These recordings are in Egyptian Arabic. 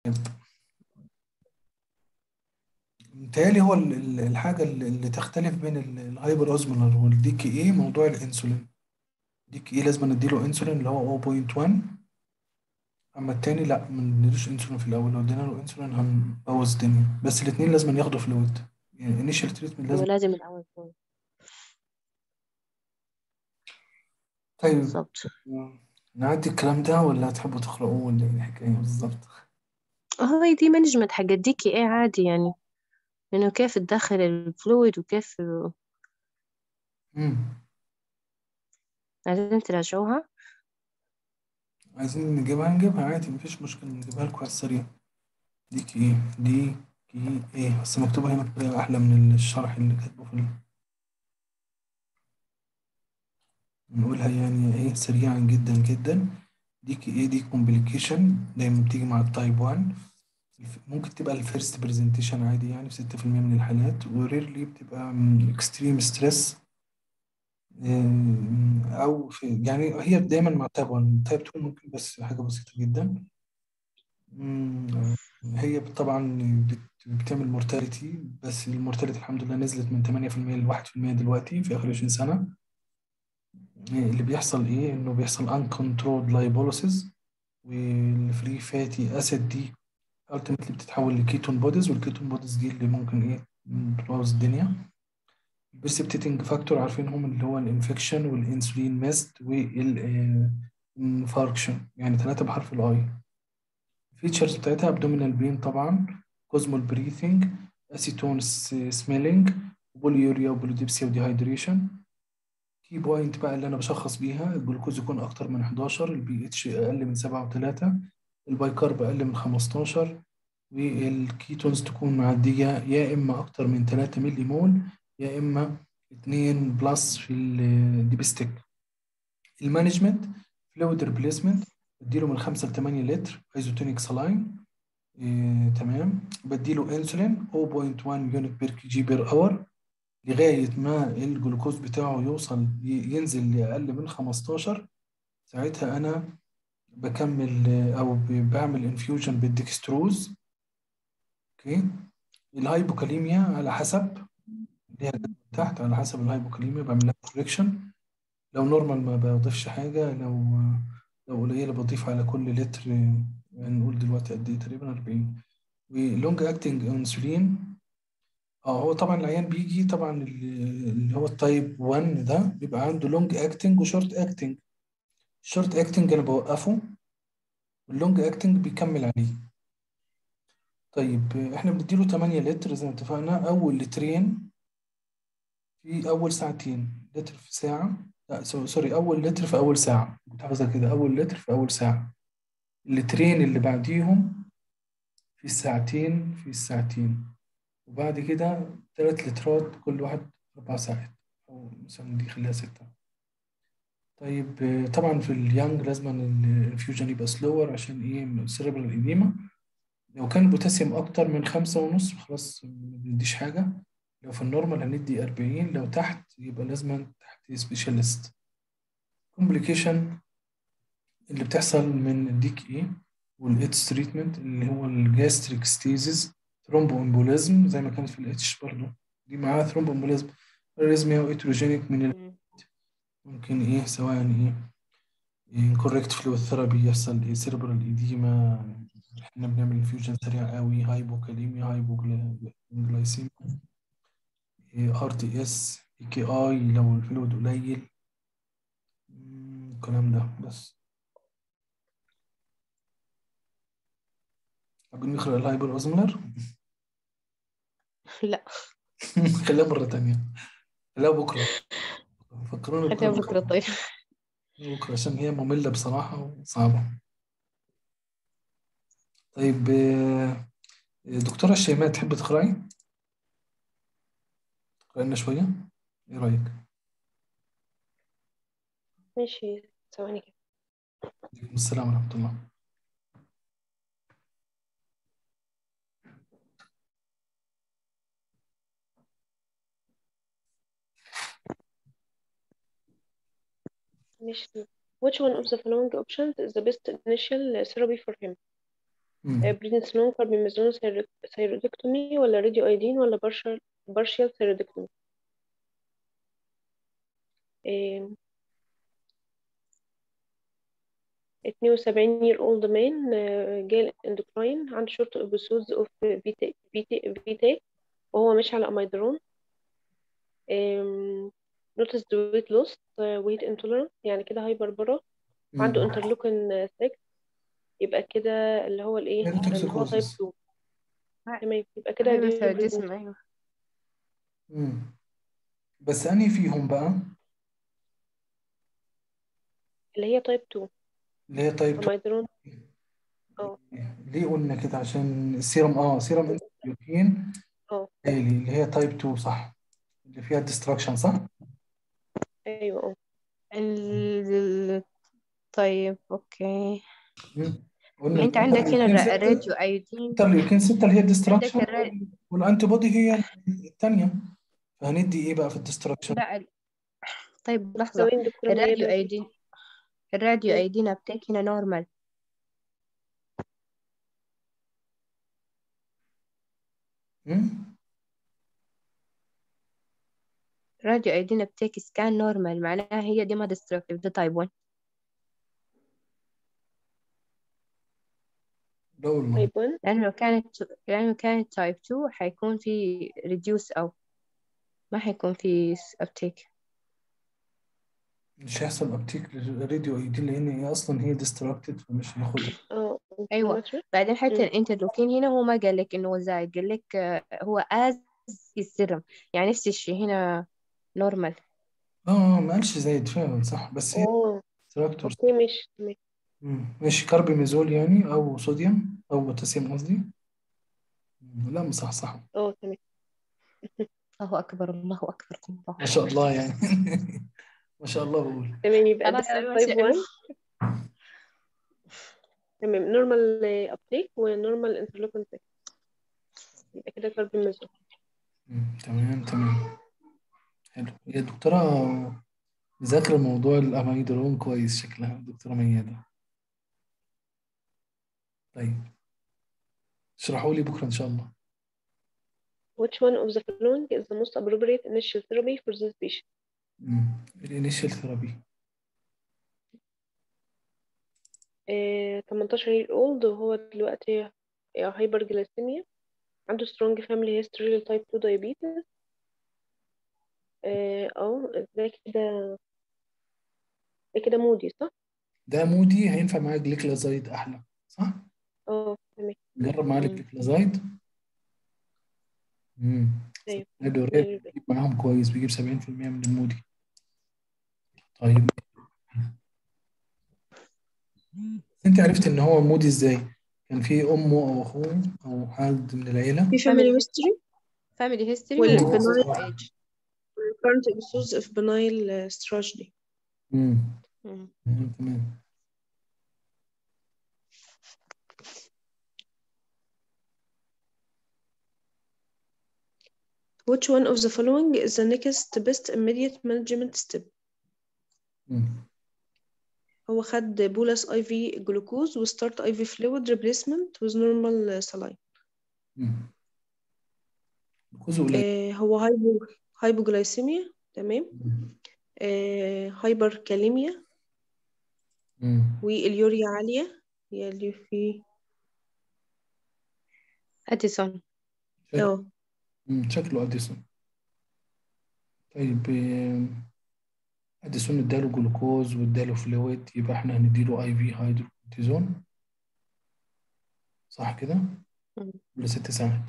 متهيألي هو ال- ال- الحاجة اللي اللي تختلف بين ال- الهايبر اوزمولر والدي كي اي موضوع الانسولين دي كي اي لازم نديله انسولين اللي هو 0.1 اما التاني لا ما نديلوش انسولين في الاول لو ادينا له انسولين هنبوظ الدنيا بس الاثنين لازم ياخدوا فلويد يعني انيشال تريتمنت هو لازم لازم الأول يكون طيب بالظبط نعدي الكلام ده ولا تحبوا تقرأوه ولا ايه الحكاية بالظبط هو دي مانجمنت حق الديكي ايه عادي يعني إنه كيف تدخل الفلويد وكيف امم عايزين تراجعوها عايزين نجيبها نجيبها عادي مفيش مشكلة نجيبها لكم على السريع دي كي ايه دي كي ايه بس مكتوبة هنا بطريقة أحلى من الشرح اللي كاتبه في ال- نقولها يعني ايه سريعا جدا جدا دي كي ايه دي كومبليكيشن دايما بتيجي مع التايب 1 الف- ممكن تبقى الفيرست برزنتيشن عادي يعني في 6% من الحالات وريرلي بتبقى من اكستريم ستريس او في يعني هي دايما مع تايب 1 تايب 2 ممكن بس حاجه بسيطه جدا مم، هي طبعا بت- بتعمل مورتاليتي بس المورتاليتي الحمد لله نزلت من 8% ل 1% دلوقتي في اخر 20 سنه اللي بيحصل ايه انه بيحصل uncontrolled lipolysis والفري فاتي اسيد دي ultimately بتتحول لكيتون بوديز والكيتون بوديز دي اللي ممكن ايه بتبوظ الدنيا البرسبتيتنج فاكتور عارفينهم اللي هو الانفكشن والانسولين ميست والانفاركشن يعني ثلاثة بحرف الاي الفيتشرز بتاعتها ابدومينال بين طبعا كوزمول بريثنج اسيتون سميلينج بوليوريا وبوليديبسيا وديهايدريشن كي بوينت بقى اللي انا بشخص بيها الجلوكوز يكون اكتر من 11 البي اتش اقل من 7 و3 البايكارب اقل من 15 والكيتونز تكون معديه يا اما اكتر من 3 ملي مول يا اما 2 بلس في الديبستيك المانجمنت فلويد ريبليسمنت بديله من 5 ل 8 لتر ايزوتونيك سلاين إيه تمام بديله انسولين 0.1 يونت بير كي جي بير اور لغايه ما الجلوكوز بتاعه يوصل ي- ينزل لاقل من 15 ساعتها انا بكمل آه، او ب- بعمل انفيوجن بالديكستروز اوكي الهايبوكاليميا على حسب ليها جدول تحت على حسب الهايبوكاليميا بعمل لها كوريكشن لو نورمال ما بضيفش حاجة لو لو قليلة بضيف على كل لتر آه، نقول دلوقتي قد ايه تقريبا 40 ولونج اكتنج انسولين اه هو طبعا العيان بيجي طبعا اللي اللي هو التايب 1 ده بيبقى عنده لونج اكتنج وشورت اكتنج الشورت اكتنج انا بوقفه واللونج اكتنج بيكمل عليه طيب احنا بنديله 8 لتر زي ما اتفقنا اول لترين في اول ساعتين لتر في ساعة لا سو- سوري اول لتر في اول ساعة كنت حافظها كده اول لتر في اول ساعة اللترين اللي بعديهم في الساعتين في الساعتين وبعد كده ثلاث لترات كل واحد اربع ساعات او مثلا دي خليها ستة طيب آه، طبعا في اليانج لازم الانفيوجن يبقى سلور عشان ايه سيريبرال ايديما لو كان البوتاسيوم اكتر من خمسة ونص خلاص ما بنديش حاجة لو في النورمال هندي 40 لو تحت يبقى لازم تحت سبيشاليست كومبليكيشن اللي بتحصل من الديك ايه والاتش تريتمنت اللي هو الجاستريك ستيزيس ثرومبو امبوليزم زي ما كانت في الاتش برضو دي معاها ثرومبو امبوليزم اريزميا واتروجينيك من ال... مم. ممكن ايه سواء ايه انكوركت فلويد ثيرابي يحصل ايه سيربرال ايديما احنا بنعمل انفيوجن سريع قوي هايبوكاليميا هايبوجلايسيميا ار تي اس اي كي اي لو الفلويد قليل مم، الكلام ده بس حابين نقرا الهايبر اوزمولر لا خليها مرة تانية خليها بكرة فكرونا خليها بكرة بكرة طيب بكرة عشان هي مملة بصراحة وصعبة طيب آه، دكتورة شيماء تحب تقرأي؟ تقرأي لنا شوية؟ إيه رأيك؟ ماشي ثواني كده عليكم السلام ورحمة الله ماشي Which one of the following options is the best initial therapy for him? مم. بريدنسلون كاربيمازون ثيرودكتومي ولا راديو ايدين ولا بارشال بارشال ثيرودكتومي آه، 72 year old man آه، جال اندوكراين عنده شورت episodes of VT وهو ماشي على اميدرون notice the weight loss آه، weight intolerance يعني كده هايبربرا عنده مم. انترلوكين 6 يبقى كده اللي هو الايه اللي هو تايب Neurotoxicosis. 2 تمام يبقى كده دي هايبوثايروديزم أيوة مم. بس أنهي فيهم بقى اللي هي تايب 2 اللي هي تايب 2 اميدرون اه ليه قلنا كده عشان السيرم اه سيرم انترلوكين اه عالي اللي هي تايب 2 صح اللي فيها ديستراكشن صح ايوه اه ال... طيب أوكي مم. قلنا أنت عندك هنا الانترلوكين الر- 6 الراديو أيودين الانترلوكين 6 اللي هي عندك الديستراكشن الر... والانتي بودي هي الثانيه فهندي ايه بقى في الديستراكشن لا ال- طيب لحظة ثواني دكتورة الراديو ميادة أيودين الراديو مم. أيودين أبتيك هنا نورمال مم؟ راديو أيودين أبتيك سكان نورمال معناها هي دي ما ديستركتيف ده تايب 1 لا والله تايب 1 لأنه لو كانت لأنه كانت تايب 2 حيكون في ريديوس أو ما حيكون في أبتيك مش هيحصل ابتيك للراديو اي دي لان هي اصلا هي ديستراكتد فمش هياخدها اه أيوة inflammatory. بعدين حتى مم. الانترلوكين هنا هو ما قال لك إنه هو زايد قال لك آه، هو از السيرم يعني نفس الشيء هنا نورمال اه ما قالش زايد فعلا صح بس هي اه ديستراكتور اوكي ماشي تمام مم. ماشي كاربيمازول يعني او صوديوم او بوتاسيوم قصدي مم. لا صح صح اه تمام الله أكبر الله أكبر الله ما شاء الله يعني ما شاء الله بقول تمام يبقى خلاص ده أيوة تايب 1 شاء تمام نورمال ابتيك ونورمال انترلوكين 6 يبقى كده كاربيمازول مم. تمام تمام حلو هي الدكتورة مذاكرة موضوع الأميدرون كويس شكلها الدكتورة ميادة طيب اشرحوا لي بكرة إن شاء الله which one of the following is the most appropriate initial therapy for this patient الانيشال ثيرابي آه 18 year old وهو دلوقتي هايبر جلايسيميا عنده strong family history للتايب 2 diabetes اه آه، ده كده ده كده مودي صح؟ ده مودي هينفع معاه جليكلازايد أحلى صح؟ اه تمام نجرب معاه مم. الجليكلازايد امم ايوه الدوريات very good. بيجيب معاهم كويس بيجيب 70% من المودي طيب انت عرفت ان هو مودي ازاي؟ كان في امه او اخوه او حد من العيله في family history family history وال و benign age current episodes of benign uh, strategy امم مم. تمام تمام which one of the following is the next best immediate management step مم. هو خد بولس اي في جلوكوز وستارت اي في فلويد ريبليسمنت with normal saline مم. جزء قليل آه هو هايبو هايبوجلايسيميا تمام مم. آه هايبر كاليميا مم. واليوريا عالية هي اللي في أديسون شكله اه مم. شكله اديسون طيب آم، اديسون اداله جلوكوز واداله فلويد يبقى احنا هنديله اي في هيدروكورتيزون صح كده؟ مم. ولا ست ساعات؟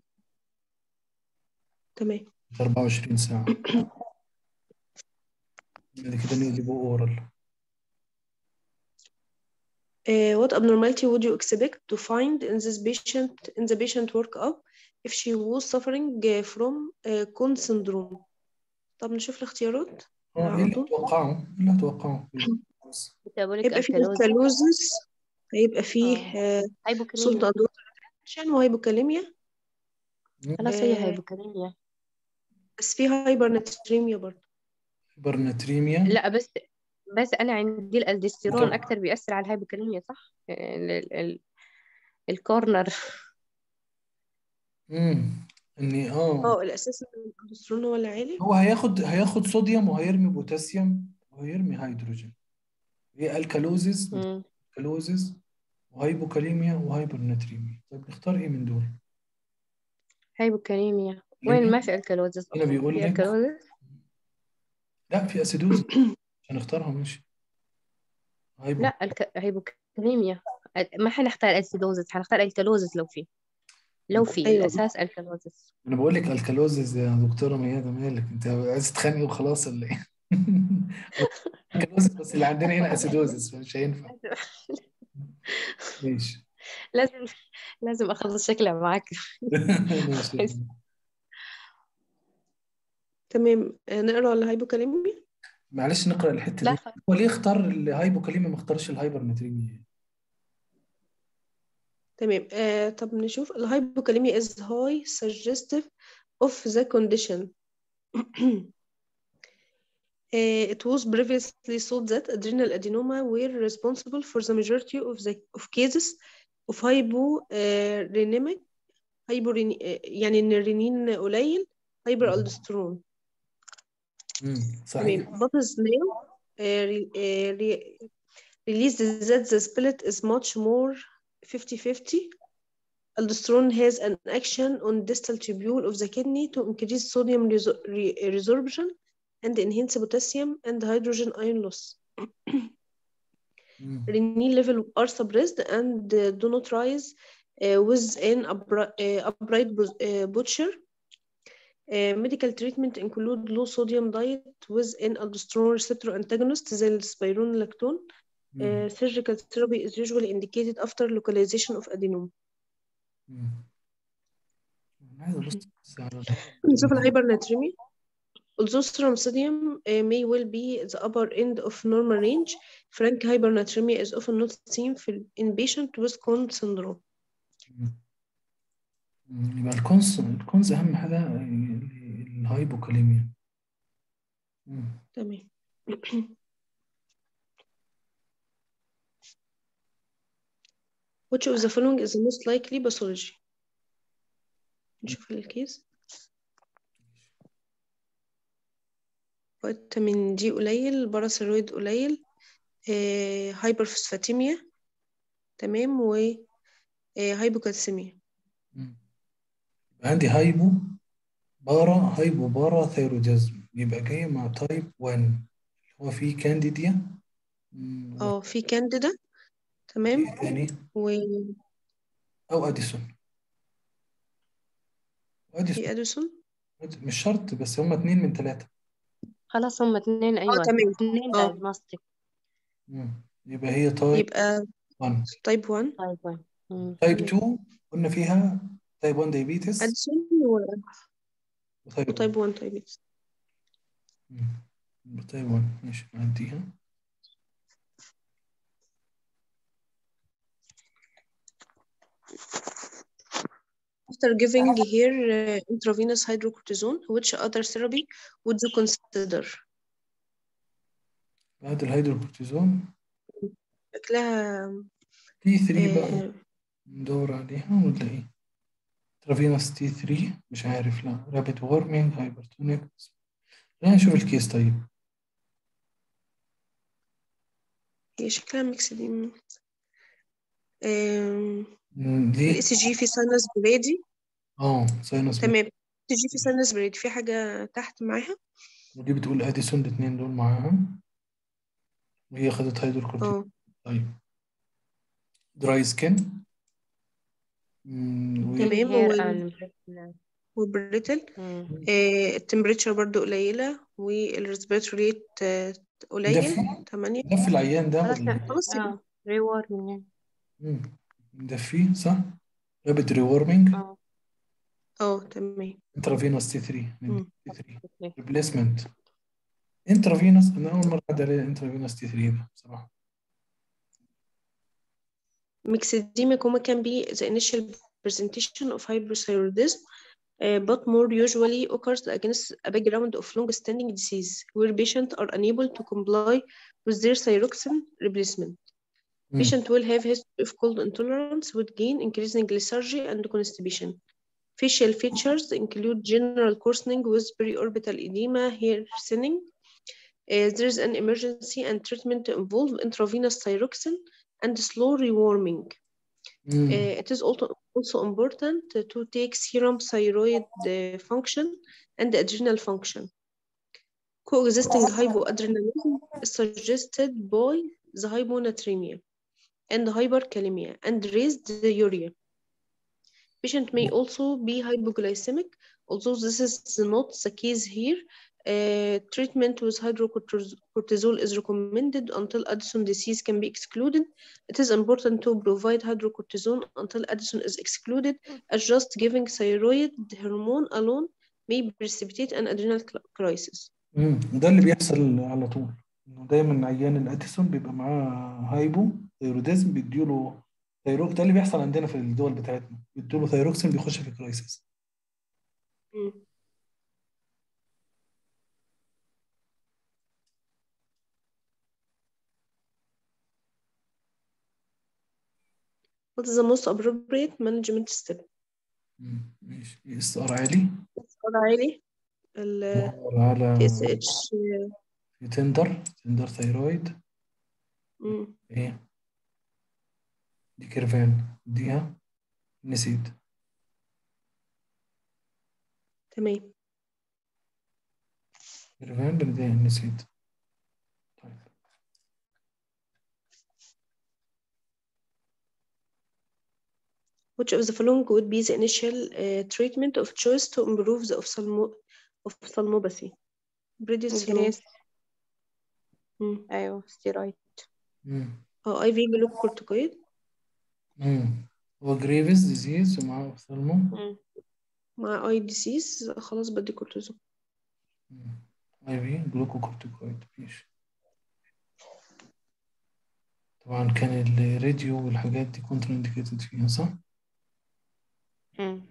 تمام 24 ساعة بعد كده نقلبه اورال Uh, what abnormality would you expect to find in this patient in the patient workup if she was suffering uh, from uh, Cohn syndrome طب نشوف الاختيارات اه ايه على اللي طول اتوقعه؟ ايه اللي اتوقعه؟ metabolic هيبقى فيه alkalosis alkalosis هيبقى فيه اه uh, salt هايبوكاليميا and water retention وهايبوكاليميا مم. خلاص هي uh, هايبوكاليميا بس فيه هايبرناتريميا برضه هايبرناتريميا لا بس بس أنا عندي الالدستيرون ممكن أكتر بيأثر على الهايبوكاليميا صح ال ال ال الكورنر امم اني اه اه الاساس ان الاندوسترون هو اللي عالي هو هياخد هياخد صوديوم وهيرمي بوتاسيوم وهيرمي هيدروجين هي الكالوزيس مم. كالوزيس وهايبوكاليميا وهايبرناتريميا طيب نختار ايه من دول هايبوكاليميا وين ما في الكالوزس هنا بيقول في لك الكالوزس لا في اسيدوز هنختارها ماشي هايبو لا الك... هايبوكاليميا ما حنختار السيدوزس حنختار الكالوزس لو في لو في أيوة. الأساس الكالوزس انا بقول لك الكالوزيس يا دكتوره ميادة مالك انت عايز تتخانقي وخلاص ولا ايه الكالوزيس بس اللي عندنا هنا اسيدوزيس فمش هينفع ماشي لازم لازم أخلص شكلها معاك ماشي تمام آه، نقرا الهايبوكاليميا معلش نقرا الحته لا دي هو ليه اختار الهايبوكاليميا ما اختارش الهايبرناتريميا تمام آه طب نشوف الهايبوكاليميا is high suggestive of the condition Uh, it was previously thought that adrenal adenoma were responsible for the majority of the of cases of hyporenemic hyporen يعني ان الرنين قليل hyperaldosterone امم تمام صحيح but is now uh, re, uh, re, released that the split is much more 50-50 aldosterone has an action on distal tubule of the kidney to increase sodium resor- re- resorption and enhance potassium and hydrogen ion loss. مم. Renal level are suppressed and uh, do not rise uh, with an upri- uh, upright bus- uh, butcher. Uh, medical treatment include low sodium diet with an aldosterone receptor antagonist زي السبيرونلاكتون. مم. Uh, surgical therapy is usually indicated after localization of adenoma. مم. أنا عايز ابص بس على نشوف الهايبرناتريميا. Although serum sodium uh, may well be the upper end of normal range, frank hypernatremia is often not seen في- in patient with Cone syndrome. مم. مم. يبقى الكونز الكونز اهم حاجه ال- الهايبوكاليميا مم. تمام. Which of the following is the most likely pathology? نشوف الكيس. فيتامين دي قليل باراثيرويد قليل آه، هايبرفوسفاتيميا تمام و آه، هايبوكالسيميا مم. يبقى عندي هايبو بارا هايبو بارا ثيروديزم يبقى جاي مع تايب 1 اللي هو فيه كانديديا مم. اه في كانديدا تمام وايه تاني و او اديسون اديسون في اديسون مش شرط بس هما اتنين من تلاتة خلاص هم اثنين أيوة تمام. اثنين اه. diagnostic مم. يبقى هي تايب يبقى 1 تايب 1 طيب وين مم. تايب 2 قلنا فيها تايب 1 دايبيتس اديسون و- وتايب وتايب 1 تايب مم. تايب 1 ماشي نعديها After giving here uh, intravenous hydrocortisone, which other therapy would you consider? بعد الهيدروكورتيزون شكلها تي 3 بقى آه، ندور عليها ولا ايه ترافينوس تي 3 مش عارف لا رابيد وورمينج هايبرتونيك خلينا نشوف الكيس طيب هي شكلها ميكس دي مم، دي الاي سي جي في ساينس بريدي اه ساينس تمام الاي سي جي في ساينس بريدي في حاجة تحت معاها ودي بتقول اديسون الاثنين دول معاهم وهي خدت هيدروكورتيزون اه طيب دراي سكين مم، و- تمام hair و- and وبريتل مم. آه، التمبريتشر برضو قليلة والريسبيراتوري ريت قليل مدفي 8 مدفي العيان ده خلاص ولا خلاص يبقى اه rewarding مم. مدفيه صح رابيد ريورمينج اه اه تمام انترافينوس تي 3 مم. تي 3 اوكي ريبليسمنت انترافينوس انا اول مره اعدي عليه انترافينوس تي 3 ده بصراحه Myxedema coma can be the initial presentation of hyperthyroidism, uh, but more usually occurs against a background of long-standing disease, where patients are unable to comply with their thyroxine replacement. مم. Patient will have history of cold intolerance with gain, increasing lethargy and constipation. Facial features include general coarsening with periorbital edema, hair thinning. Uh, there is an emergency and treatment to involve intravenous thyroxine and slow rewarming. مم. Uh, it is also also important to take serum thyroid uh, function and adrenal function. Coexisting hypoadrenalism is suggested by the hyponatremia and hyperkalemia and raised urea. Patient may also be hypoglycemic, although this is not the case here. Uh, treatment with hydrocortisol is recommended until Addison disease can be excluded. It is important to provide hydrocortisone until Addison is excluded, as just giving thyroid hormone alone may precipitate an adrenal cl- crisis. مم. وده اللي بيحصل على طول انه دايما عيان الاتيسون بيبقى معاه هايبو ثيروديزم بيديله ثيروك ده اللي بيحصل عندنا في الدول بتاعتنا بيديله ثيروكسين بيخش في كرايسيس What is the most appropriate management step? مم. ماشي اس ار عالي السؤال عالي ال ندور على TSH في تندر تندر ثيرويد مم. ايه دي كيرفان ديها نسيت تمام كيرفان بنديها نسيت طيب Which of the following would be the initial uh, treatment of choice to improve the ophthalmo ophthalmopathy? prednisolone جليس مم. أيوة ستيرويد مم. اه اي في جلوكورتيكويد مم. هو جريفز ديزيز ومعاه اوفثالمو مع اي ديسيز خلاص بدي كورتيزون اي في جلوكوكورتيكويد ماشي طبعا كان الراديو والحاجات دي كونتر انديكيتد فيها صح؟ مم.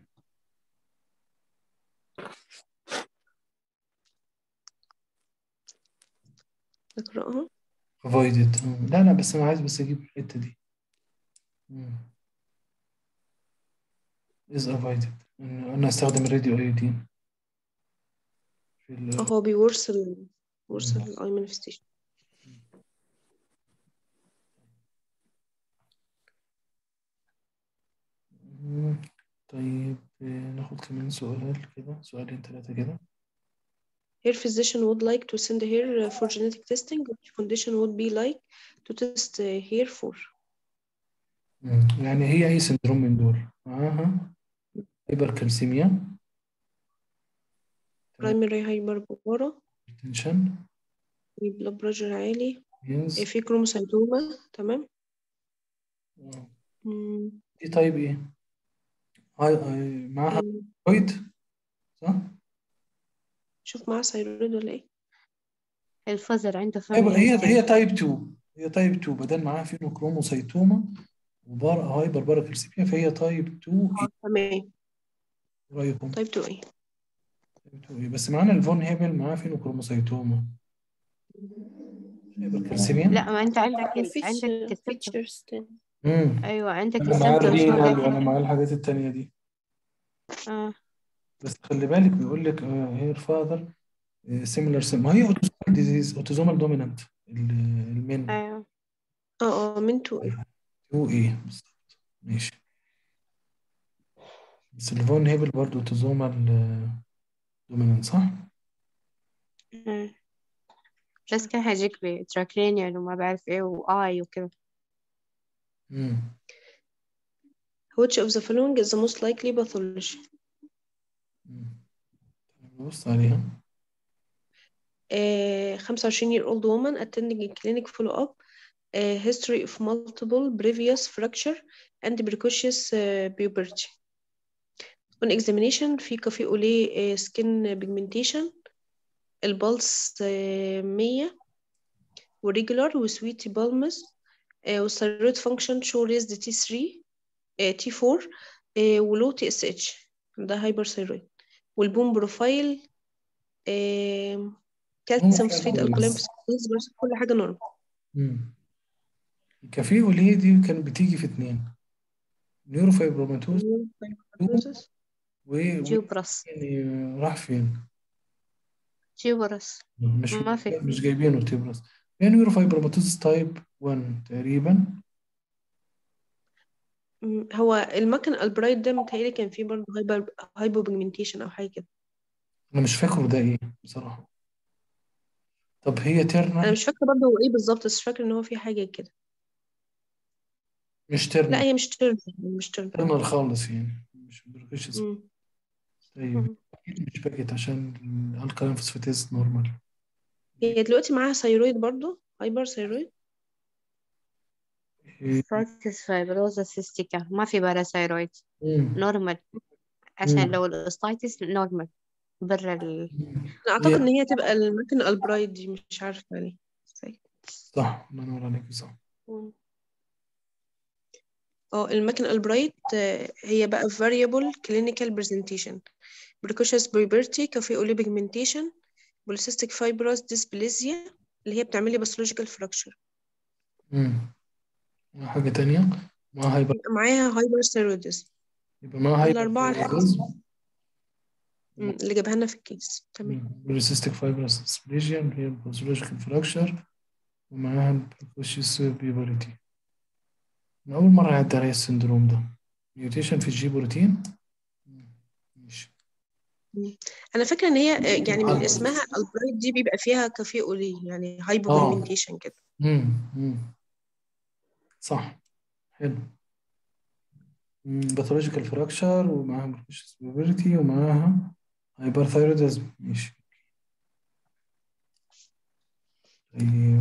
نقرأها avoided لا لا بس انا عايز بس اجيب الحتة دي مم. is avoided إن انا استخدم الراديو ايودين في ال اه هو بيورسل بيورسل مم. الاي مانيفستيشن مم. طيب آه، ناخد كمان سؤال كده سؤالين ثلاثة كده Her physician would like to send her uh, for genetic testing. Which condition would be like to test uh, her for? مم. يعني هي أي سندروم من دول معاها هايبركالسيميا primary hyperbara تنشن blood pressure عالي ينز في كروموسيتوما تمام مم. دي طيب ايه؟ هاي هاي- معاها مم. ثايرويد صح؟ شوف معاه ثايرويد ولا ايه الفزر عنده طيب family هي history. هي تايب 2 هي تايب 2 بدل معاها فينوكروموسيتوما وبار هايبر باراكالسيميا فهي تايب 2 اه تمام ايه رايكم؟ تايب 2 ايه تايب 2 ايه بس معانا الفون هيبل معاه فينوكروموسيتوما هايبركالسيميا لا ما أنت عندك ال... مفيش عندك السبتم فيتشرز تاني امم أيوة عندك انا معاه السبتم الرينال وانا معاه الحاجات التانية دي آه. بس خلي بالك بيقول لك هير فاذر سيميلر ما هي اوتوزومال ديزيز اوتوزومال دومينانت المن أيوة اه اه من 2 ايه هو ايه بالظبط ماشي بس الفون هيبل برضه اوتوزومال دومينانت صح؟ مم. بس كان هيجيك بتراكلينيال وما بعرف ايه وآي وكده امم which of the following is the most likely pathology بص عليها uh, 25 year old woman attending a clinic follow up uh, history of multiple previous fracture and precocious uh, puberty on examination في كافي أوليه uh, skin pigmentation البلس uh, 100 وريجولار وسويتي بالمز والثيرويد فانكشن شو ريزد تي 3 تي 4 ولو تي اس اتش ده هايبر ثيرويد والبون بروفايل كالسيوم فوسفيت الكولين بس كل حاجه نورمال امم الكافيه والهي دي كانت بتيجي في اتنين نيوروفايبروماتوز Fibrosis. و و- جيوبرس يعني راح فين؟ جيوبرس مش ما في مش جايبينه تيبرس هي نيوروفايبروماتوز تايب 1 تقريبا مم، هو المكن البرايت ده متهيألي كان فيه برضه هايبر هايبو بيجمنتيشن أو حاجة كده انا مش فاكره ده ايه بصراحة طب هي أنا تيرنر مش فاكرة برضه هو إيه بالظبط بس فاكرة إن هو في حاجة كده مش لا تيرنر هي مش ترن مش ترن تيرنر خالص يعني مش بركش مم. طيب مم. أكيد مش باكت عشان الالكالين فوسفاتيز نورمال هي دلوقتي معاها ثايرويد برضه هايبر ثايرويد فراكتس فايبروزا سيستيكا ما في باراثايرويد مم. نورمال عشان مم. لو الاوستايتس نورمال برا ال... أنا أعتقد هي إن هي تبقى المكن البرايت دي مش عارفة ليه ازاي صح الله ينور عليك صح مم. اه المكن البرايت آه، هي بقى variable clinical presentation precocious puberty cafe pigmentation polycystic fibrous dysplasia اللي هي بتعمل لي pathological fracture مم. مع حاجة تانية مع هايبر يبقى معاها hyperthyroidism يبقى مع هايبر الأربعة الحاجات ثايرويدزم مم، اللي جابها لنا في الكيس تمام بوليسيستيك فايبرس ديسبليجيا اللي هي الباثولوجيكال فراكشر ومعاها البركوشيس بيبرتي أنا أول مرة يعدي عليا السندروم ده ميوتيشن في الجي بروتين مم. ماشي مم. أنا فاكرة إن هي آه، يعني من آه. اسمها البرايت دي بيبقى فيها كافيه أولي يعني آه. hypopigmentation كده مم. مم. صح حلو باثولوجيكال فراكشر ومعاها بركوشيس بيبرتي ومعاها هايبر ثايرودزم ماشي طيب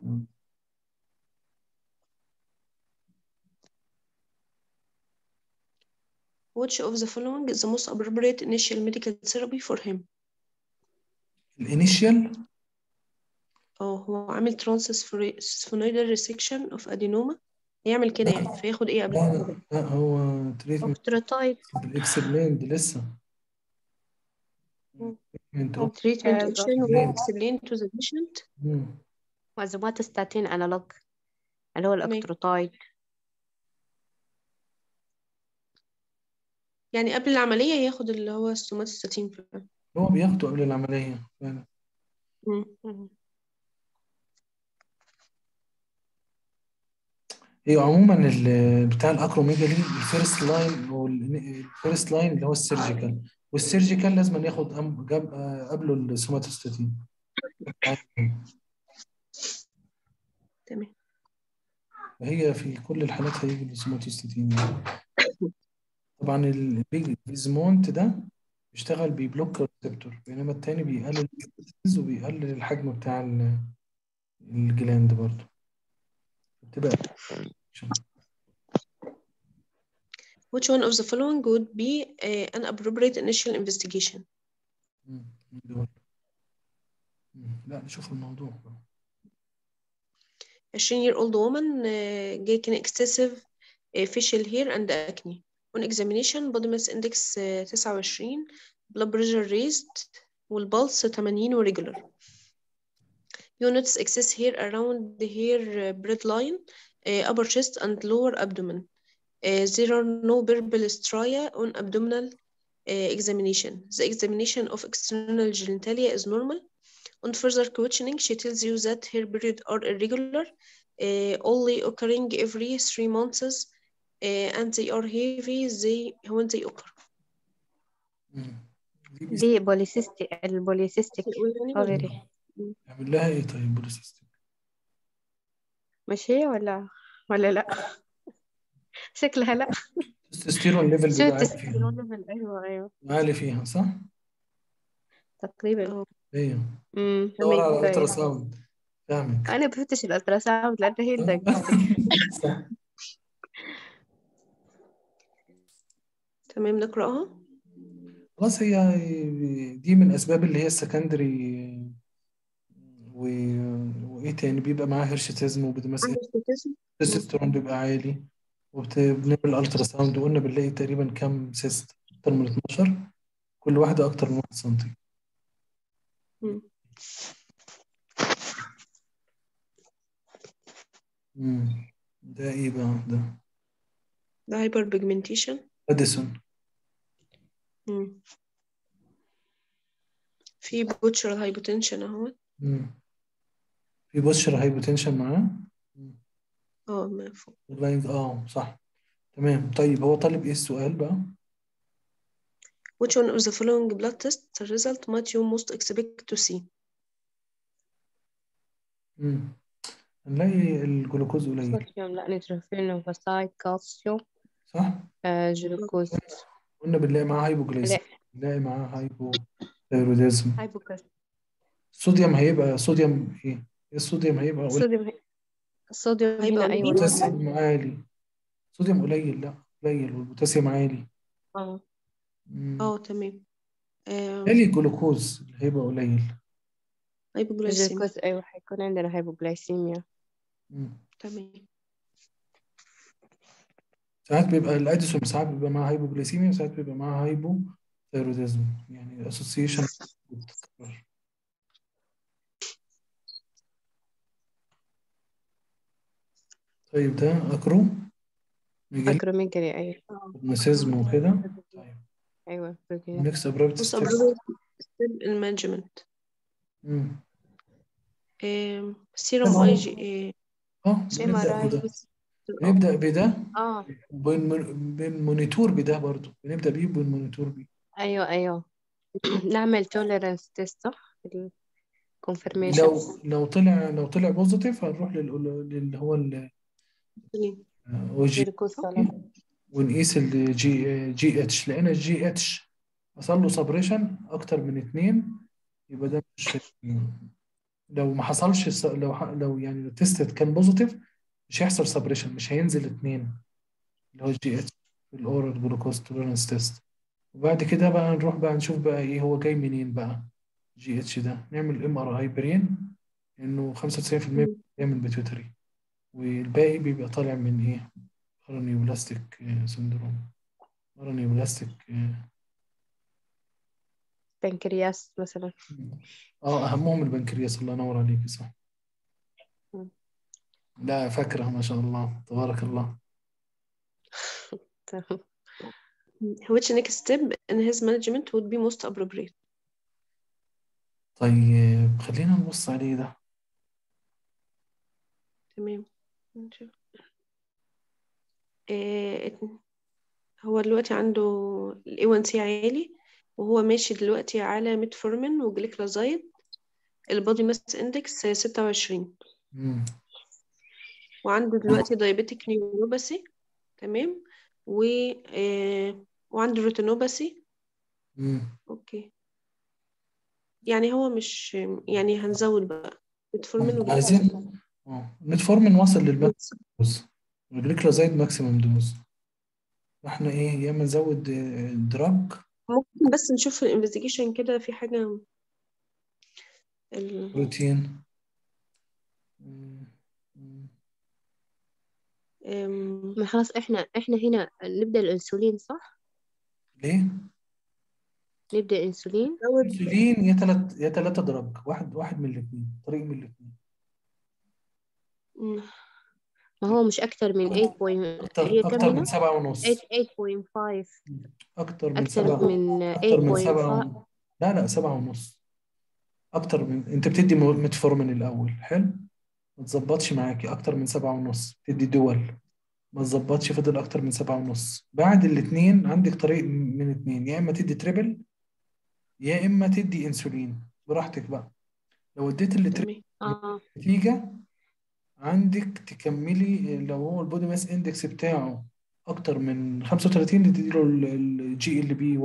which of the following is the most appropriate initial medical therapy for him الانيشيال اه هو عامل transspheroidal resection of adenoma يعمل كده يعني فياخد ايه قبل لا كده لا لا هو تريتمنت اوكتروتايد بالاكسبلاند لسه مم. تريتمنت اوف treatment هذا. action will explain to the patient وازوماتوستاتين انالوج اللي هو الاوكتروتايد يعني قبل العملية ياخد اللي هو السوماتوستاتين فعلا هو بياخده قبل العملية فعلا مم. هي عموما ال- بتاع الاكروميجالي الفيرست لاين او الفيرست لاين اللي هو السيرجيكال والسيرجيكال لازم ياخد أم- جاب آه، قبله السوماتوستاتين تمام هي في كل الحالات هيجي السوماتوستاتين يعني. طبعا البيزمونت ده بيشتغل بيبلوك الريسبتور بينما التاني بيقلل الإفراز وبيقلل الحجم بتاع ال- الجلاند برضه بتبقى which one of the following would be uh, an appropriate initial investigation مم. دول. مم. لا نشوف الموضوع 20 year old woman uh, getting excessive uh, facial hair and acne on examination body mass index uh, 29 blood pressure raised والبلس 80 وريجولار you notice excess hair around the hair uh, breadline uh, upper chest and lower abdomen uh, there are no purple stria on abdominal uh, examination the examination of external genitalia is normal on further questioning she tells you that her period are irregular uh, only occurring every three months uh, and they are heavy they when they occur مم. دي بيس- دي بوليسيستيك البوليسيستيك اوفري يعمل لها ايه طيب بوليسيستيك مش هي ولا ولا لا شكلها لا التستوستيرون ليفل شو بيبقى عالي فيها التستيرون ليفل ايوه ايوه عالي فيها صح؟ تقريبا اه ايوه امم دور على طيب. الالترا ساوند فاهمك انا بفتش الالترا ساوند لان هي الدايجنوستيك صح تمام نقرأها خلاص هي دي من الاسباب اللي هي السكندري و... وايه تاني بيبقى معاها هيرشيتيزم وبدماسيا Hyperthyroidism. التستوستيرون بيبقى عالي وبنعمل الترا ساوند وقلنا بنلاقي تقريبا كام سيست اكتر من 12 كل واحده اكتر من 1 سم مم. مم. ده ايه بقى ده ده هايبر بيجمنتيشن اديسون في بوتشر هايبوتنشن اهو مم. في بوستشر هايبوتنشن معاه اه ما فوق واللاينز اه صح تمام طيب هو طالب ايه السؤال بقى which one of the following blood tests result might you most expect to see مم. هنلاقي الجلوكوز قليل صوديوم لا نيتروفيل وفاسايد كالسيوم صح آه جلوكوز قلنا بنلاقي معاه هايبوجليسيميا لا بنلاقي معاه هايبوثايروديزم هايبوكال الصوديوم هيبقى صوديوم ايه الصوديوم هيبقى قليل الصوديوم الصوديوم هيبقى هنا أيوة قليل. نورمال البوتاسيوم عالي الصوديوم قليل لا قليل والبوتاسيوم عالي اه مم. اه تمام آه بالي الجلوكوز اللي هيبقى قليل هايبوجلايسيميا الجلوكوز أيوة حيكون عندنا هايبوغلايسيميا مم. تمام ساعات بيبقى الاديسون ساعات بيبقى معاه هايبوجليسيميا وساعات بيبقى معاه هايبوثايروديزم يعني الاسوسيشن بتتكرر طيب ده اكرو ميجالي أكروميجالي أيوة ماجنيسيزم وكده طيب أيوة بروجين. نكست ابرابت بص ستيب أبروف ستيب المانجمنت سيروم طب هو- اي جي اه سيروم بنبدأ MRI. بده بنبدأ بده اه وبنمونيتور بده برضه بنبدأ بيه وبنمونيتور بيه أيوة أيوة نعمل tolerance test صح confirmation لو لو طلع لو طلع بوزيتيف هنروح لل- للي هو او جي جلوكوز سلام ونقيس الجي جي اتش لقينا الجي اتش حصل له سبريشن اكتر من اتنين يبقى ده مش لو ما حصلش الس- لو ح- لو يعني التست كان بوزيتيف مش هيحصل سبريشن مش هينزل اتنين اللي هو الجي اتش في الاورال جلوكوز توليرانس تيست وبعد كده بقى نروح بقى نشوف بقى ايه هو جاي منين بقى جي اتش ده نعمل ام ار اي برين انه 95% جاي من البيتيوتري والباقي بيبقى طالع من ايه بارانيوبلاستيك سندروم بارانيوبلاستيك بنكرياس مثلا اه اهمهم البنكرياس الله ينور عليك صح مم. لا فاكرة ما شاء الله تبارك الله تمام. which next step in his management would be most appropriate طيب خلينا نبص عليه ده تمام نشوف. آه، هو دلوقتي عنده ال A1C عالي وهو ماشي دلوقتي على ميتفورمين وجليكلازايد البودي ماس اندكس ستة وعشرين مم. وعنده دلوقتي دايابيتيك نيوروباثي تمام و آه، وعنده ريتينوباثي مم. اوكي يعني هو مش يعني هنزود بقى ميتفورمين عايزين وجليكلازايد اه ميتفورمين وصل للماكسيمم دوز والجليكلازيد ماكسيمم دوز احنا ايه يا اما نزود آه، دراج ممكن بس نشوف في الانفستيجيشن كده في حاجة ال... بروتين مم. مم. أم، ما خلاص احنا احنا هنا نبدأ الانسولين صح ليه؟ نبدأ الانسولين زود انسولين يا تلات يا تلاتة دراج واحد واحد من الاثنين طريق من الاثنين مم. ما هو مش أكتر من 8 بوينت اكتر هي كم اكتر هنا من سبعة ونص 8 8.5 اكتر من أكتر سبعة من اكتر من 8.5 سبعة ون- لا لا سبعة ونص اكتر من انت بتدي مو- ميتفورمين الاول حلو ما تظبطش معاكي اكتر من سبعة ونص تدي دول ما تظبطش فضل اكتر من سبعة ونص بعد الاثنين عندك طريق من اثنين يا اما تدي تريبل يا اما تدي انسولين براحتك بقى لو اديت التريبل تمام اه نتيجة عندك تكملي لو هو البودي ماس اندكس بتاعه اكتر من 35 تديله الجي ال بي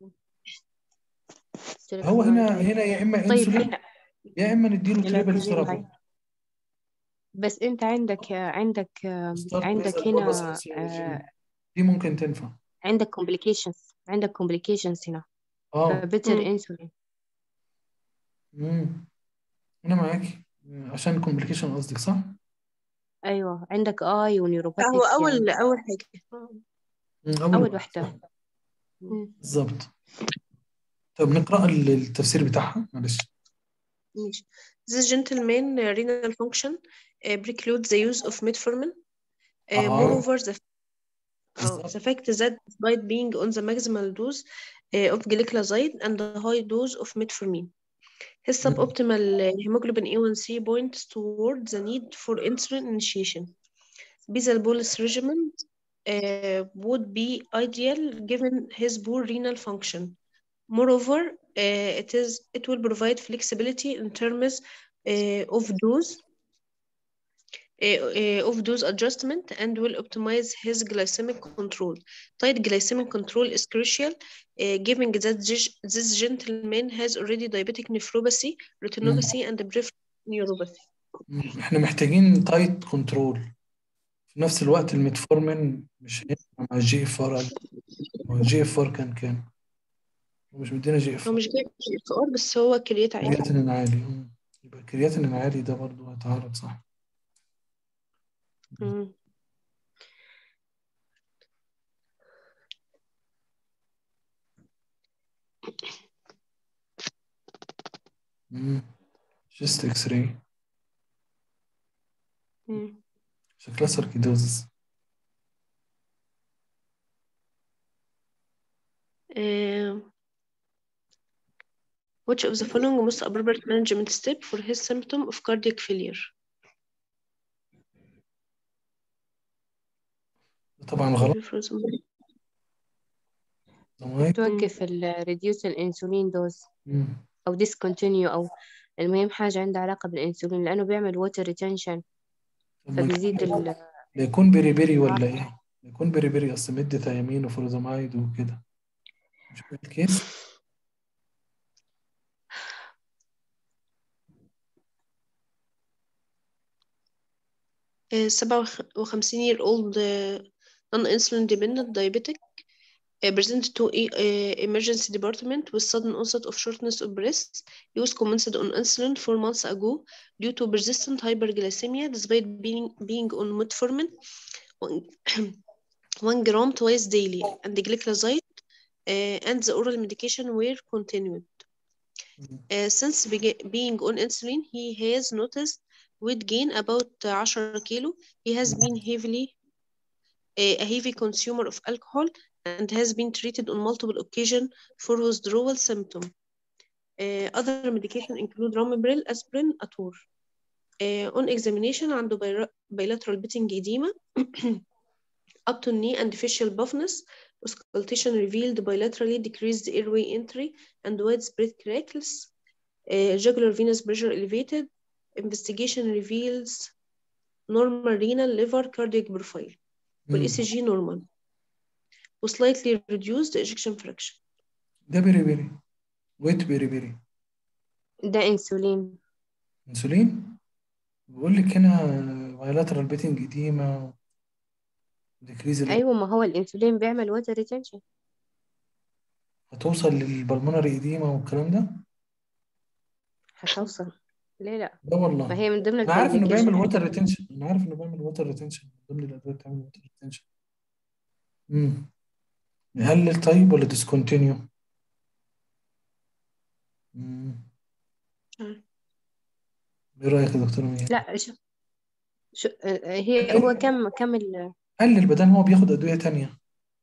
هو هنا هنا يا اما طيب انسولين احنا يا اما نديله تريبل الأنسولين ثيرابي بس انت عندك عندك ستارت عندك بيزل بروبس هنا انسولين آه، دي ممكن تنفع عندك complications عندك complications هنا اه فبتر مم. انسولين امم انا معاكي عشان الكومبليكيشن قصدك صح؟ ايوه عندك اي لا ونيوروباثيك هو أول يعني أول حاجة مم، اول واحده مم. بالظبط طب نقرأ التفسير بتاعها معلش ماشي. This gentleman uh, renal function uh, precludes the use of metformin Uh, آه. moreover, the, uh, بالظبط. the fact that despite being on the maximal dose uh, of gliclazide and the high dose of metformin, his مم. suboptimal uh, hemoglobin A1C points toward the need for insulin initiation. Basal bolus regimen uh, would be ideal given his poor renal function. Moreover, uh, it is it will provide flexibility in terms uh, of dose uh, uh, of dose adjustment and will optimize his glycemic control. Tight glycemic control is crucial, uh, given that this, this gentleman has already diabetic nephropathy, retinopathy, and peripheral neuropathy. مم. احنا محتاجين تايت كنترول في نفس الوقت الميتفورمين مش هينفع مع الجي اف ار هو الجي اف ار كان كام؟ هو مش مدينا جي اف هو ار مش جايب اف ار بس هو كريات عالي كرياتين عالي مم. يبقى الكرياتين عالي ده برضه هيتعرض صح مم. مم. جست اكس راي مم. شكلها ساركيدوزس Uh, which of the following most appropriate management step for his symptom of cardiac failure? طبعا غلط ضمايط توقف ال reduce الانسولين دوز مم. او discontinue او المهم حاجة عندها علاقة بالانسولين لانه بيعمل water retention طب ما فبيزيد يكون- ال لا يكون بيري بيري ولا ايه؟ لا يكون بيري بيري اصل مدي ثيامين وفروزامايد وكده مش هو الكيس Uh, 57 year old uh, non-insulin dependent diabetic uh, presented to e- uh, emergency department with sudden onset of shortness of breath. He was commenced on insulin four months ago due to persistent hyperglycemia despite being, being on metformin one, one gram twice daily and the gliclazide uh, and the oral medication were continued. Uh, since bega- being on insulin, he has noticed weight gain about uh, 10 kilo. He has been heavily a, a heavy consumer of alcohol and has been treated on multiple occasions for withdrawal symptom. Uh, other medication include ramipril, aspirin, ator. Uh, on examination عنده bira- bilateral pitting edema up to knee and facial buffness. Auscultation revealed bilaterally decreased airway entry and widespread crackles. Uh, jugular venous pressure elevated. Investigation reveals normal renal liver cardiac profile. والاي سي جي نورمال وسلايتلي reduced ejection fraction ده بيري بيري ويت بيري بيري ده انسولين انسولين بيقول لك هنا بايلاترال بيتنج اديما ديكريز ايوه ما هو الانسولين بيعمل water retention هتوصل للبلمونري اديما والكلام ده هتوصل ليه لا ده والله ما هي من ضمن انا عارف انه بيعمل الكومبليكيشن ووتر ريتنشن انا عارف انه بيعمل ووتر ريتنشن من ضمن الادويه بتعمل ووتر ريتنشن امم نقلل طيب ولا ديسكونتينيو امم ايه رايك يا دكتور ميا لا شو شو آه، هي هو كم كم ال... قلل بدل هو بياخد ادويه تانية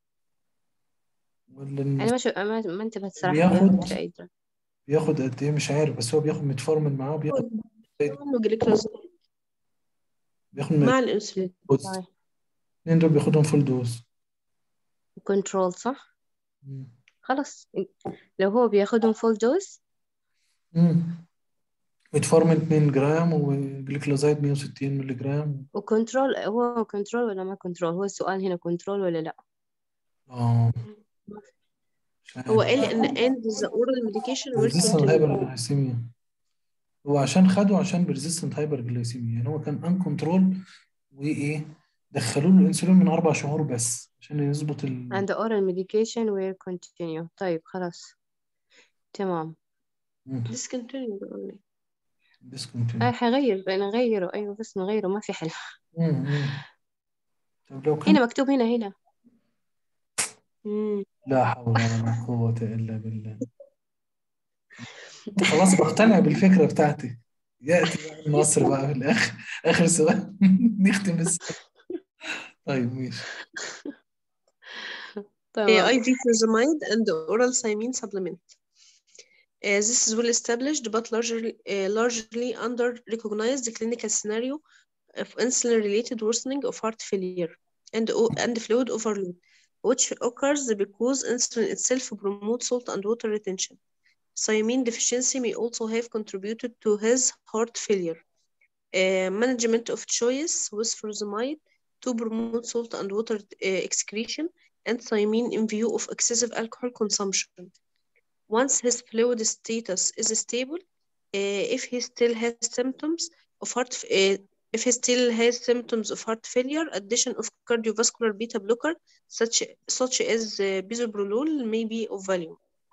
ولا انا ما شو ما, ما انتبهت صراحة بياخد- مش قادرة بياخد قد ايه مش عارف بس هو بياخد متفورمين معاه وبياخد عنده جليكوز بياخد مع الانسولين دوز الاثنين دول بياخدهم فول دوز كنترول صح مم. خلاص لو هو بياخدهم فول دوز مم. متفورمين 2 جرام وجليكلوزايد 160 مللي جرام وكنترول هو كنترول ولا ما كنترول هو السؤال هنا كنترول ولا لا اه مش عارف. هو قال ان and the oral medication will resistant continue hyperglycemia هو عشان خده عشان resistant hyperglycemia يعني هو كان uncontrol وايه دخلوا له الانسولين من اربع شهور بس عشان يظبط ال and the oral medication will continue طيب خلاص تمام مم. discontinued only discontinue. آه حغير نغيره أيوة بس نغيره ما في حل مم. مم. طب لو كان هنا مكتوب هنا هنا مم. لا حول ولا قوة إلا بالله خلاص بقتنع بالفكرة بتاعتي يأتي بقى النصر بقى في الآخر آخر سؤال نختم السؤال طيب ماشي تمام IV furosemide and oral thiamine supplement. Uh, this is well established but largely, uh, largely under recognized clinical scenario of insulin related worsening of heart failure and, o- and fluid overload, which occurs because insulin itself promotes salt and water retention. Thiamine deficiency may also have contributed to his heart failure. Uh, management of choice with furosemide to promote salt and water uh, excretion and thiamine in view of excessive alcohol consumption. Once his fluid status is stable, uh, if he still has symptoms of heart, f- uh, if he still has symptoms of heart failure, addition of cardiovascular beta blocker such such as uh, bisoprolol may be of value.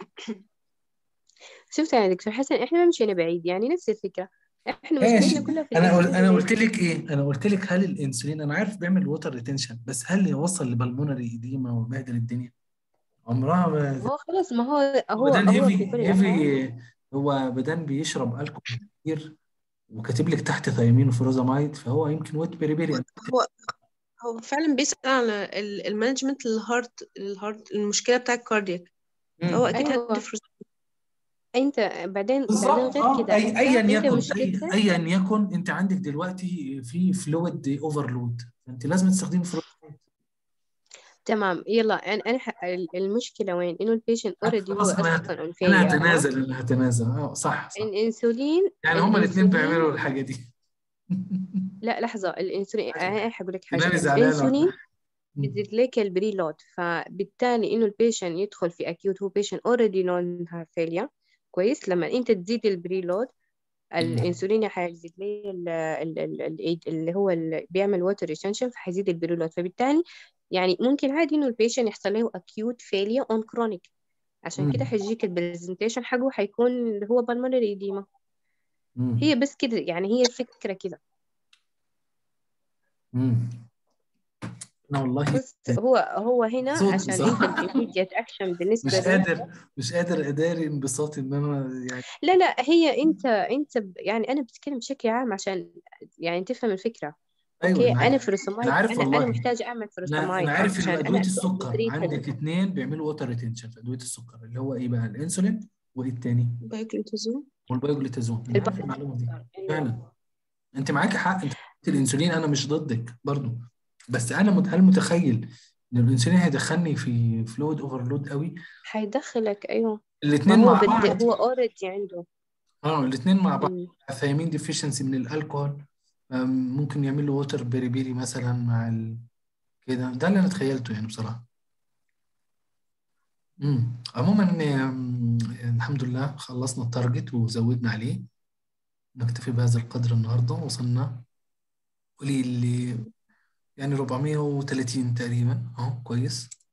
شفت يا دكتور حسن احنا ما مشينا بعيد يعني نفس الفكرة احنا ماشي مشكلتنا كلها في انا قل... الانسولين انا قلت ريليتد لك ايه انا قلت لك هل الانسولين انا عارف بيعمل ووتر ريتنشن بس هل يوصل لبلمونري اديما وبهدل الدنيا عمرها ما ما هو خلاص ما هو هو بدان هو في هيفي كل الأحوال هيفي هو بدان بيشرب الكحول كتير وكاتب لك تحت ثيامين وفروزامايد فهو يمكن ويت بيري هو هو هو فعلا بيسأل على ال- المانجمنت للهارت الهارت المشكلة بتاع الكاردياك فهو أكيد أيوة هدي فروز انت بعدين بعدين بالظبط غير اه كده اي انت ايا انت يكن أي مشكلتك ايا يكن انت عندك دلوقتي في فلويد اوفرلود فانت لازم تستخدمي فروزامايد تمام يلا انا انا ح- ال- المشكله وين انه البيشنت اوريدي هو خلاص انا اصلا اون انا فيلير تمام هتنازل انا هتنازل اه صح صح الانسولين يعني هما الاثنين الانسولين بيعملوا الحاجه دي لا لحظه الانسولين انا حقول لك حاجه تنامي بس زعلانه الانسولين مم. بيزيد لك البري لود فبالتالي انه البيشنت يدخل في اكيوت هو بيشنت اوريدي نون هارت فيلير كويس لما انت تزيد البري لود مم. الانسولين حيزيد لي ال- ال- ال- ال- اللي هو اللي بيعمل ووتر ريتنشن فحيزيد البري لود فبالتالي يعني ممكن عادي انه البيشنت يحصل له اكيوت فيلير اون كرونيك عشان كده مم. حيجيك البرزنتيشن حقه حيكون اللي هو بالمونري إديما مم. هي بس كده يعني هي الفكرة كده مم. انا والله بس هو هو هنا مبسوط عشان انت بصراحه الإيميديت أكشن بالنسبة مش له قادر مش قادر اداري انبساطي ان انا يعني لا لا هي انت انت ب- يعني انا بتكلم بشكل عام عشان يعني تفهم الفكرة ايوه اوكي انا انا عارف فروسمايد انا عارف انا انا والله محتاجة اعمل انا فروسمايد انا عارف ان عشان ادويه انا السكر أتريتهم عندك اثنين بيعملوا ووتر ريتنشن في ادويه السكر اللي هو ايه بقى الانسولين وايه التاني بايوكلوتازون والبايوجليتازون انا عارف المعلومه دي فعلا انت معاك حق انت قلت الانسولين انا مش ضدك برضو بس انا مت- هل متخيل ان الانسولين هيدخلني في فلويد اوفرلود قوي حيدخلك ايوه ما الاثنين هو مع بد... بعض هو اوريدي عنده اه الاثنين مع بعض مم. الثيامين ديفيشنسي من الالكوهول أم، ممكن يعمل له ووتر بيري بيري مثلا مع ال... كده ده اللي انا تخيلته يعني بصراحه امم عموما أم، الحمد لله خلصنا التارجت وزودنا عليه نكتفي بهذا القدر النهارده وصلنا قولي اللي يعني 430 تقريبا اهو كويس